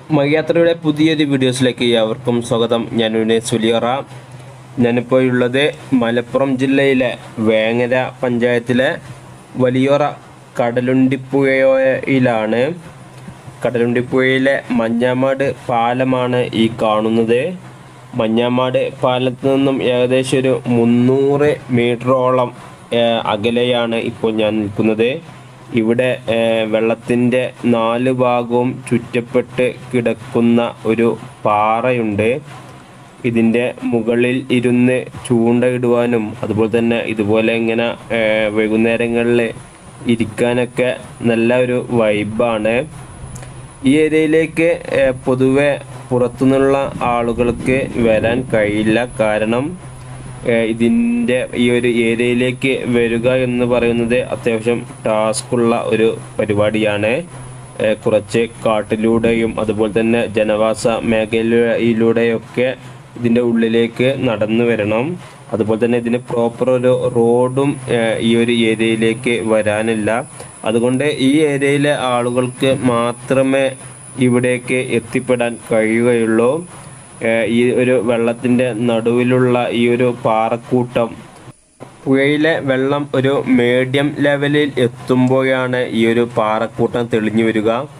മഹിയാത്രയുടെ പുതിയൊരു വീഡിയോസിലേക്ക് ഏവർക്കും സ്വാഗതം ഞാൻ വിനയ് സുലിയറ ഞാനിപ്പോൾ ഉള്ളത് മലപ്പുറം ജില്ലയിലെ വേങ്ങര പഞ്ചായത്തിലെ വലിയോറ കടലുണ്ടിപ്പുഴയിലാണ് കടലുണ്ടിപ്പുഴയിലെ മഞ്ഞാമാട് പാലമാണ് ഈ കാണുന്നത് മഞ്ഞാമാട് പാലത്ത് നിന്നും ഏകദേശം ഒരു മുന്നൂറ് മീറ്ററോളം ഏഹ്, അകലെയാണ് ഇപ്പോൾ ഞാൻ നിൽക്കുന്നത് ഇവിടെ വെള്ളത്തിൻ്റെ നാല് ഭാഗവും ചുറ്റപ്പെട്ട് കിടക്കുന്ന ഒരു പാറയുണ്ട് ഇതിൻ്റെ മുകളിൽ ഇരുന്ന് ചൂണ്ടയിടുവാനും അതുപോലെ തന്നെ ഇതുപോലെ ഇങ്ങനെ ഏഹ്, വൈകുന്നേരങ്ങളിൽ ഇരിക്കാനൊക്കെ നല്ല ഒരു വൈബാണ് ഈ ഏരിയയിലേക്ക് ഏഹ്, പൊതുവെ പുറത്തുനിന്നുള്ള ആളുകൾക്ക് വരാൻ കഴിയില്ല കാരണം ഏഹ്, ഇതിൻ്റെ ഈ ഒരു ഏരിയയിലേക്ക് വരിക എന്ന് പറയുന്നത് അത്യാവശ്യം ടാസ്കുള്ള ഒരു പരിപാടിയാണ് ഏഹ്, കുറച്ച് കാട്ടിലൂടെയും അതുപോലെ തന്നെ ജനവാസ മേഖലയിലൂടെയൊക്കെ ഇതിൻ്റെ ഉള്ളിലേക്ക് നടന്നു വരണം അതുപോലെ തന്നെ ഇതിന് പ്രോപ്പർ ഒരു റോഡും ഏഹ്, ഈ ഒരു ഏരിയയിലേക്ക് വരാനില്ല അതുകൊണ്ട് ഈ ഏരിയയിലെ ആളുകൾക്ക് മാത്രമേ ഇവിടേക്ക് എത്തിപ്പെടാൻ കഴിയുകയുള്ളൂ ഏഹ്, ഈ ഒരു വെള്ളത്തിൻ്റെ നടുവിലുള്ള ഈ ഒരു പാറക്കൂട്ടം പുഴയിലെ വെള്ളം ഒരു മീഡിയം ലെവലിൽ എത്തുമ്പോഴാണ് ഈ ഒരു പാറക്കൂട്ടം തെളിഞ്ഞു വരിക